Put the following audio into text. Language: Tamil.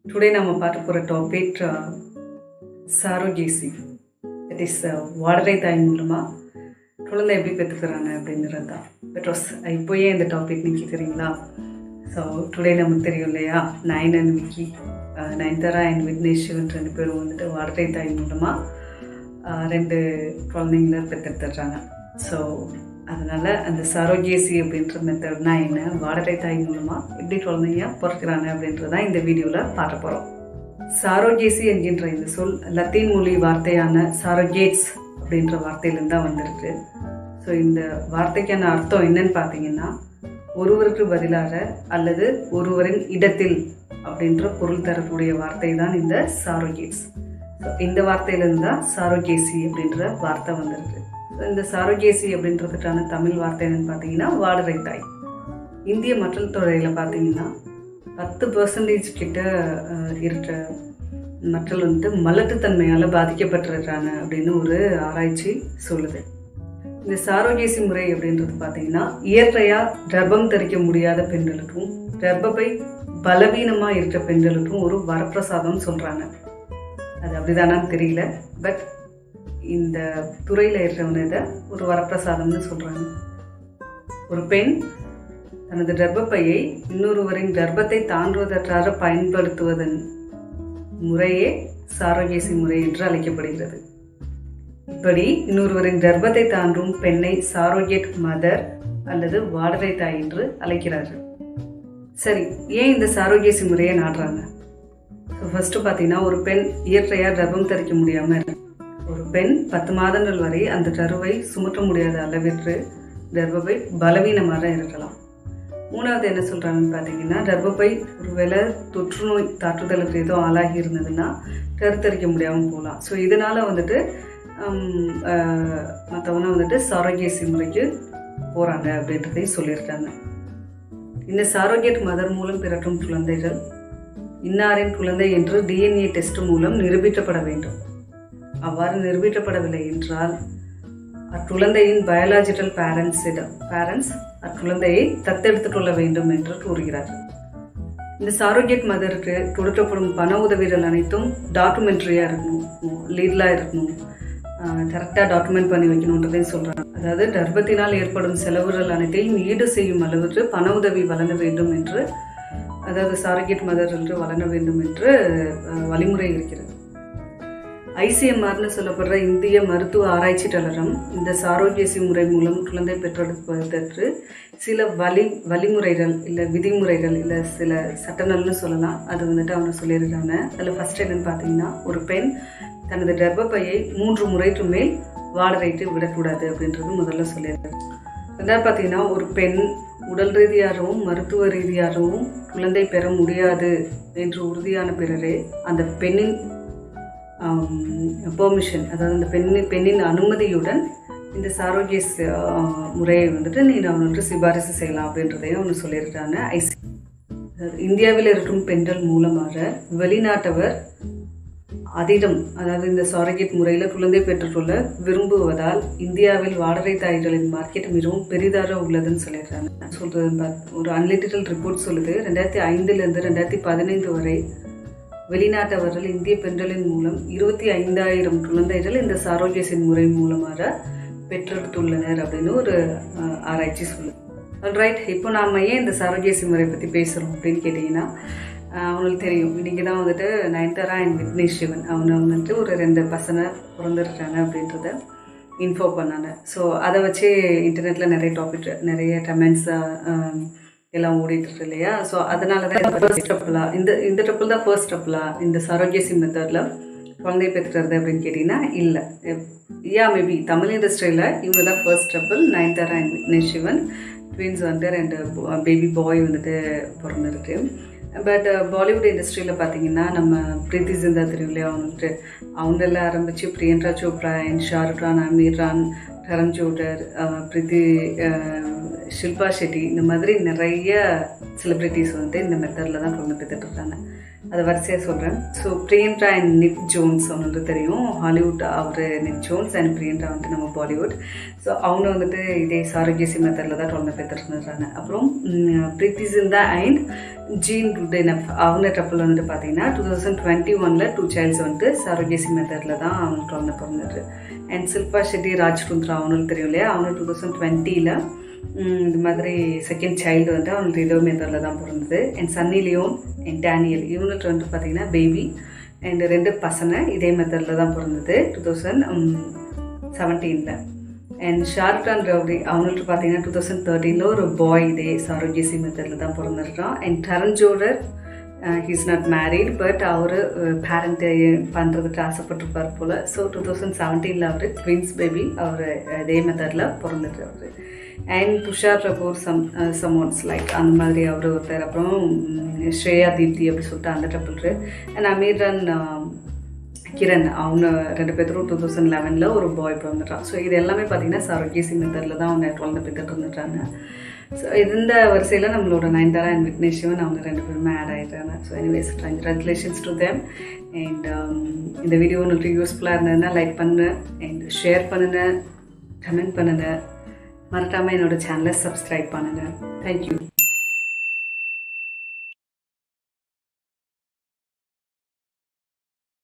டுடே நம்ம பார்க்க போகிற டாபிக் சாரோகேசி இட் இஸ் வாடகை தாய் மூலமாக குழந்தை எப்படி பெற்றுக்கிறாங்க அப்படிங்கிறது தான் பிகாஸ் இப்போ ஏன் இந்த டாபிக் நீ கேட்குறீங்களா ஸோ டுடே நமக்கு தெரியும் இல்லையா நைன் அண்ட் விக்கி நயன்தாரா அண்ட் விக்னேஷ் சிவன் ரெண்டு பேரும் வந்துட்டு வாடகை தாய் மூலமாக ரெண்டு குழந்தைங்கள பெற்றெடுத்துடுறாங்க ஸோ அதனால் அந்த சரோகேசி அப்படின்ற மெத்தட்னா என்ன வாடகை தாய் மூலமாக எப்படி குழந்தைங்க பிறக்கிறாங்க அப்படின்றது தான் இந்த வீடியோவில் பார்க்க போகிறோம் சாரோகேசி என்கின்ற இந்த சொல் லத்தீன் மொழி வார்த்தையான சாரோகேட்ஸ் அப்படின்ற வார்த்தையிலேருந்து தான் வந்திருக்கு ஸோ இந்த வார்த்தைக்கான அர்த்தம் என்னன்னு பார்த்தீங்கன்னா ஒருவருக்கு பதிலாக அல்லது ஒருவரின் இடத்தில் அப்படின்ற பொருள் தரக்கூடிய வார்த்தை தான் இந்த சாரோகேட்ஸ் ஸோ இந்த வார்த்தையிலேருந்து தான் சாரோகேசி அப்படின்ற வார்த்தை வந்திருக்கு ஸோ இந்த சாரோகேசி அப்படின்றதுக்கான தமிழ் வார்த்தை என்னன்னு பார்த்தீங்கன்னா வாடகை தாய் இந்திய மக்கள் தொகையில் பார்த்தீங்கன்னா பத்து பர்சன்டேஜ் கிட்ட இருக்கிற மக்கள் வந்துட்டு மலட்டுத்தன்மையால் பாதிக்கப்பட்டிருக்கிறாங்க அப்படின்னு ஒரு ஆராய்ச்சி சொல்லுது இந்த சாரோகேசி முறை அப்படின்றது பார்த்தீங்கன்னா இயற்கையாக கர்ப்பம் தரிக்க முடியாத பெண்களுக்கும் கர்ப்பப்பை பலவீனமாக இருக்கிற பெண்களுக்கும் ஒரு வரப்பிரசாதம் சொல்கிறாங்க அது அப்படிதானான்னு தெரியல பட் இந்த துறையில் இருக்கிறவங்க இதை ஒரு வரப்பிரசாதம்னு சொல்கிறாங்க ஒரு பெண் தனது கர்ப்பப்பையை இன்னொருவரின் கர்ப்பத்தை தாண்டுவதற்காக பயன்படுத்துவதன் முறையே சாரோகேசி முறை என்று அழைக்கப்படுகிறது இப்படி இன்னொருவரின் கர்ப்பத்தை தாண்டும் பெண்ணை சாரோகேட் மதர் அல்லது வாடகை தாய் என்று அழைக்கிறார்கள் சரி ஏன் இந்த சாரோகேசி முறையை நாடுறாங்க ஸோ ஃபஸ்ட்டு பார்த்தீங்கன்னா ஒரு பெண் இயற்கையாக கர்ப்பம் தரிக்க முடியாமல் ஒரு பெண் பத்து மாதங்கள் வரை அந்த கருவை சுமற்ற முடியாத அளவிற்கு கர்ப்பப்பை பலவீனமாக இருக்கலாம் மூணாவது என்ன சொல்கிறாங்கன்னு பார்த்தீங்கன்னா கர்ப்பப்பை ஒருவேளை தொற்று நோய் தாக்குதலுக்கு ஏதோ ஆளாகி இருந்ததுன்னா கருத்தரிக்க முடியாமல் போகலாம் ஸோ இதனால் வந்துட்டு மற்றவங்க வந்துட்டு சாரோகேசி முறைக்கு போகிறாங்க அப்படின்றதையும் சொல்லியிருக்காங்க இந்த சாரோகேட் மதர் மூலம் பிறக்கும் குழந்தைகள் இன்னாரின் குழந்தை என்று டிஎன்ஏ டெஸ்ட் மூலம் நிரூபிக்கப்பட வேண்டும் அவ்வாறு நிரூபிக்கப்படவில்லை என்றால் அக்குழந்தையின் பயாலாஜிக்கல் பேரண்ட்ஸிடம் பேரண்ட்ஸ் அக்குழந்தையை தத்தெடுத்துக் கொள்ள வேண்டும் என்று கூறுகிறார்கள் இந்த சாரோகேட் மதருக்கு கொடுக்கப்படும் பண உதவிகள் அனைத்தும் டாக்குமெண்ட்ரியாக இருக்கணும் லீடலாக இருக்கணும் கரெக்டாக டாக்குமெண்ட் பண்ணி வைக்கணுன்றதையும் சொல்கிறாங்க அதாவது கர்ப்பத்தினால் ஏற்படும் செலவுகள் அனைத்தையும் ஈடு செய்யும் அளவுக்கு பண உதவி வழங்க வேண்டும் என்று அதாவது சாரோகேட் மதர் என்று வழங்க வேண்டும் என்று வழிமுறை இருக்கிறது ஐசிஎம்ஆர்னு சொல்லப்படுற இந்திய மருத்துவ ஆராய்ச்சி கழகம் இந்த சாரோக்கியசி முறை மூலம் குழந்தை பெற்றெடுப்பதற்கு சில வழி வழிமுறைகள் இல்லை விதிமுறைகள் இல்லை சில சட்டங்கள்னு சொல்லலாம் அது வந்துட்டு அவங்க சொல்லியிருக்காங்க அதில் ஃபஸ்ட் என்னன்னு பார்த்தீங்கன்னா ஒரு பெண் தனது கர்ப்பப்பையை மூன்று முறைக்கு மேல் வாடகைட்டு விடக்கூடாது அப்படின்றது முதல்ல சொல்லியிருக்காங்க ரெண்டாவது பார்த்தீங்கன்னா ஒரு பெண் உடல் ரீதியாகவும் மருத்துவ ரீதியாகவும் குழந்தை பெற முடியாது என்று உறுதியான பிறரே அந்த பெண்ணின் பெர்மிஷன் அதாவது அந்த பெண்ணின் பெண்ணின் அனுமதியுடன் இந்த சாரோக்கியஸ் முறையை வந்துட்டு நீ நான் வந்துட்டு சிபாரிசு செய்யலாம் அப்படின்றதையும் ஒன்று சொல்லியிருக்காங்க ஐசி இந்தியாவில் இருக்கும் பெண்கள் மூலமாக வெளிநாட்டவர் அதிடம் அதாவது இந்த சாரகேட் முறையில் குழந்தை பெற்றுக்கொள்ள விரும்புவதால் இந்தியாவில் வாடகை தாய்களின் மார்க்கெட் மிகவும் பெரிதாக உள்ளதுன்னு சொல்லியிருக்காங்க சொல்கிறது ஒரு அன்லிட்டிக்கல் ரிப்போர்ட் சொல்லுது ரெண்டாயிரத்தி ஐந்துலேருந்து ரெண்டாயிரத்தி பதினைந்து வரை வெளிநாட்டவர்கள் இந்திய பெண்களின் மூலம் இருபத்தி ஐந்தாயிரம் குழந்தைகள் இந்த சாரோக்கியசின் முறை மூலமாக பெற்றெடுத்துள்ளனர் அப்படின்னு ஒரு ஆராய்ச்சி சொல்லுது ரைட் இப்போ நாம் ஏன் இந்த சாரோக்கியசி முறை பற்றி பேசுகிறோம் அப்படின்னு கேட்டிங்கன்னா அவங்களுக்கு தெரியும் இன்றைக்கி தான் வந்துட்டு நயன்தாரா அண்ட் விக்னேஷ் சிவன் அவங்க வந்துட்டு ஒரு ரெண்டு பசங்க பிறந்திருக்காங்க அப்படின்றத இன்ஃபோ பண்ணாங்க ஸோ அதை வச்சு இன்டர்நெட்டில் நிறைய டாபிக் நிறைய கமெண்ட்ஸ் எல்லாம் ஓடிட்டு இல்லையா ஸோ அதனால தான் ஃபர்ஸ்ட் ஸ்டெப்பில் இந்த இந்த ஸ்டெப்பில் தான் ஃபர்ஸ்ட் ஸ்டெப்பில் இந்த சரோகியசி மெத்தடில் குழந்தை பெற்றுக்கிறது அப்படின்னு கேட்டிங்கன்னா இல்லை யா மேபி தமிழ் இண்டஸ்ட்ரியில் இவங்க தான் ஃபர்ஸ்ட் ஸ்டெப்பில் நயன்தாரா அண்ட் விக்னேஷ் சிவன் ட்வின்ஸ் வந்துட்டு ரெண்டு பேபி பாய் வந்துட்டு பிறந்திருக்கு பட் பாலிவுட் இண்டஸ்ட்ரியில் பார்த்தீங்கன்னா நம்ம பிரீத்தி ஜிந்தா தெரியும் இல்லையா அவங்களுக்கு அவங்களெல்லாம் ஆரம்பித்து பிரியங்கா சோப்ரா அண்ட் ஷாருக் கான் அமீர் கான் கரண் ஜோடர் பிரீத்தி ஷில்பா ஷெட்டி இந்த மாதிரி நிறைய செலிப்ரிட்டிஸ் வந்து இந்த மெத்தடில் தான் குழந்தை பெற்றுட்டு இருக்காங்க அதை வரிசையாக சொல்கிறேன் so Priyanka and Nick Jonas அவங்களுக்கு தெரியும் ஹாலிவுட் அவர் நிக் ஜோன்ஸ் அண்ட் பிரியங்கா வந்துட்டு நம்ம பாலிவுட் ஸோ அவங்க வந்துட்டு இதே சாரோக்கியசி மெத்தடில் தான் குழந்தை பெற்றுருந்துறாங்க அப்புறம் ப்ரீத்தி சிந்தா அண்ட் ஜீன் ருடெனப் அவங்க கப்பல் வந்துட்டு பார்த்தீங்கன்னா டூ தௌசண்ட் டுவெண்ட்டி ஒனில் டூ சைல்ட்ஸ் வந்துட்டு சாரோக்கியசி மெத்தடில் தான் அவங்களுக்கு குழந்தை பிறந்தது அண்ட் சில்பா ஷெட்டி ராஜ்குந்த்ரா அவங்களுக்கு தெரியும் இல்லையா அவங்க டூ தௌசண்ட் டுவெண்ட்டியில் இந்த மாதிரி செகண்ட் சைல்டு வந்து அவங்களுக்கு இதோ மெத்தடில் தான் பிறந்தது and Sunny Leone and Daniel இவனுக்கு வந்து பார்த்திங்கன்னா பேபி அண்ட் ரெண்டு பசங்க இதே மெத்தடில் தான் பிறந்தது டூ தௌசண்ட் செவன்டீனில் அண்ட் ஷாருக் கான் ரவுடி அவங்களுக்கு பார்த்தீங்கன்னா டூ தௌசண்ட் தேர்ட்டீனில் ஒரு பாய் இதே சாரோக்கியசி மெத்தடில் தான் பிறந்திருக்கான் and Karan Johar he's not married but அவர் பேரண்ட் பண்ணுறதுக்கு ஆசைப்பட்டிருப்பார் போல் ஸோ டூ தௌசண்ட் செவன்டீனில் அவர் ட்வின்ஸ் பேபி அவர் இதே மெத்தடில் பிறந்துட்டு அவர் அண்ட் துஷார் கபூர் சம் சமோன்ஸ் லைக் அந்த மாதிரி அவர் ஒருத்தர் அப்புறம் ஸ்ரேயா தீப்தி அப்படி சொல்லிட்டு அந்த கப்பல் அண்ட் அமீரன் கிரண் அவங்க ரெண்டு பேரும் டூ தௌசண்ட் லெவனில் ஒரு பாய் பிறந்துட்டான் ஸோ இது எல்லாமே பார்த்தீங்கன்னா சாரோக்கியசி மெத்தடில் தான் அவங்க குழந்தை பெற்றுட்டு இருந்துட்டாங்க ஸோ இந்த வரிசையில் நம்மளோட நயன்தாரா அண்ட் விக்னேஷ் சிவன் அவங்க ரெண்டு பேருமே ஆட் ஆகிட்டாங்க so anyways congratulations to them and இந்த வீடியோ உங்களுக்கு யூஸ்ஃபுல்லாக இருந்ததுன்னா லைக் பண்ணுங்கள் அண்ட் ஷேர் பண்ணுங்கள் கமெண்ட் பண்ணுங்கள் மறக்காமல் என்னோடய சேனலை சப்ஸ்கிரைப் பண்ணுங்கள் தேங்க்யூ